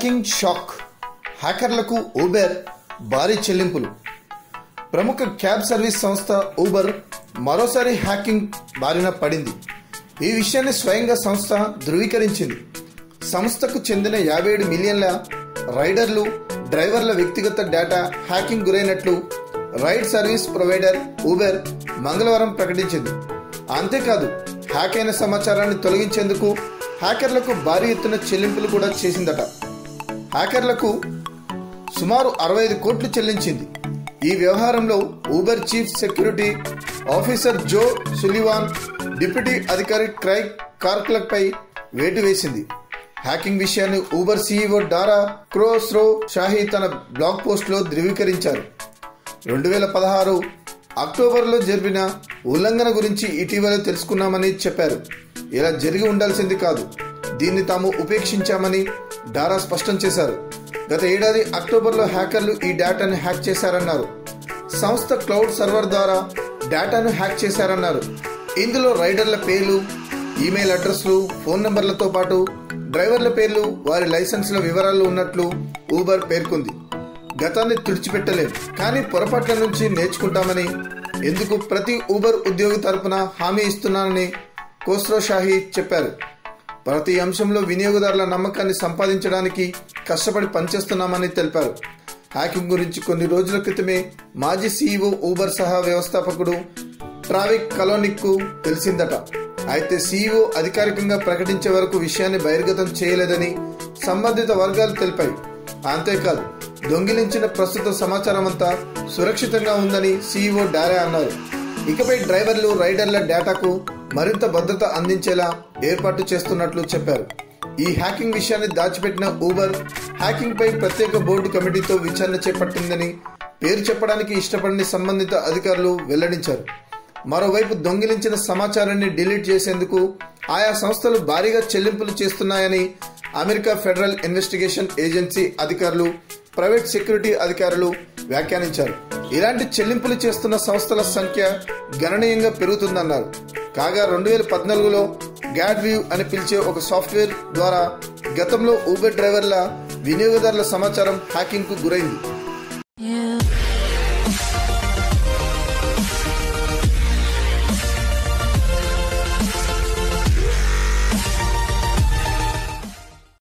hacking shock హ్యాకర్లకు ఊబెర్ భారీ చెల్లింపులు ప్రముఖ క్యాబ్ సర్వీస్ సంస్థ ఊబర్ మరోసారి హ్యాకింగ్ బారిన పడింది ఈ విషయాన్ని స్వయంగా సంస్థ ధృవీకరించింది సంస్థకు చెందిన యాభై ఏడు మిలియన్ల రైడర్లు డ్రైవర్ల వ్యక్తిగత డేటా హ్యాకింగ్ గురైనట్లు రైడ్ సర్వీస్ ప్రొవైడర్ ఊబెర్ మంగళవారం ప్రకటించింది అంతేకాదు హ్యాక్ అయిన సమాచారాన్ని తొలగించేందుకు హ్యాకర్లకు భారీ ఎత్తున చెల్లింపులు కూడా చేసిందట హ్యాకర్లకు సుమారు అరవై ఐదు కోట్లు చెల్లించింది ఈ వ్యవహారంలో Uber chief security officer Joe Sullivan deputy అధికారి క్రైగ్ కార్క్లపై వేటు వేసింది హ్యాకింగ్ విషయాన్ని Uber CEO Dara Khosrowshahi తన బ్లాగ్ పోస్ట్లో ధృవీకరించారు రెండు వేల పదహారు అక్టోబర్లో జరిపిన ఉల్లంఘన గురించి ఇటీవల తెలుసుకున్నామని చెప్పారు ఇలా జరిగి ఉండాల్సింది కాదు దీన్ని తాము ఉపేక్షించామని డారా స్పష్టం చేశారు గత ఏడాది అక్టోబర్లో హ్యాకర్లు ఈ డేటాను హ్యాక్ చేశారన్నారు సంస్థ క్లౌడ్ సర్వర్ ద్వారా డేటాను హ్యాక్ చేశారన్నారు ఇందులో రైడర్ల పేర్లు ఈమెయిల్ అడ్రస్లు ఫోన్ నంబర్లతో పాటు డ్రైవర్ల పేర్లు వారి లైసెన్సుల వివరాలు ఉన్నట్లు ఊబర్ పేర్కొంది గతాన్ని తుడిచిపెట్టలేం కానీ పొరపాట్ల నుంచి నేర్చుకుంటామని ఎందుకు ప్రతి ఊబర్ ఉద్యోగి తరపున హామీ ఇస్తున్నానని కోస్రో షాహీ చెప్పారు ప్రతి అంశంలో వినియోగదారుల నమ్మకాన్ని సంపాదించడానికి కష్టపడి పనిచేస్తున్నామని తెలిపారు హ్యాకింగ్ గురించి కొన్ని రోజుల క్రితమే మాజీ సీఈఓ ఊబర్ సహా వ్యవస్థాపకుడు ట్రావిక్ కలోనిక్ కు తెలిసిందట అయితే సీఈఓ అధికారికంగా ప్రకటించే వరకు విషయాన్ని బహిర్గతం చేయలేదని సంబంధిత వర్గాలు తెలిపాయి అంతేకాదు దొంగిలించిన ప్రస్తుత సమాచారం అంతా సురక్షితంగా ఉందని సీఈఓ డారా అన్నారు ఇకపై డ్రైవర్లు రైడర్ల డేటాకు మరింత భద్రత అందించేలా ఏర్పాటు చేస్తున్నట్లు చెప్పారు ఈ హ్యాకింగ్ విషయాన్ని దాచిపెట్టిన ఊబర్ హ్యాకింగ్ పై ప్రత్యేక బోర్డు కమిటీతో విచారణ చేపట్టిందని పేరు చెప్పడానికి ఇష్టపడని సంబంధిత అధికారులు వెల్లడించారు మరోవైపు దొంగిలించిన సమాచారాన్ని డిలీట్ చేసేందుకు ఆయా సంస్థలు భారీగా చెల్లింపులు చేస్తున్నాయని అమెరికా ఫెడరల్ ఇన్వెస్టిగేషన్ ఏజెన్సీ అధికారులు ప్రైవేట్ సెక్యూరిటీ అధికారులు వ్యాఖ్యానించారు ఇలాంటి చెల్లింపులు చేస్తున్న సంస్థల సంఖ్య గణనీయంగా పెరుగుతుందన్నారు కాగా రెండు వేల పద్నాలుగులో గ్యాడ్ వ్యూ అని పిలిచే ఒక సాఫ్ట్వేర్ ద్వారా గతంలో ఊబర్ డ్రైవర్ల వినియోగదారుల సమాచారం హ్యాకింగ్ కు గురైంది You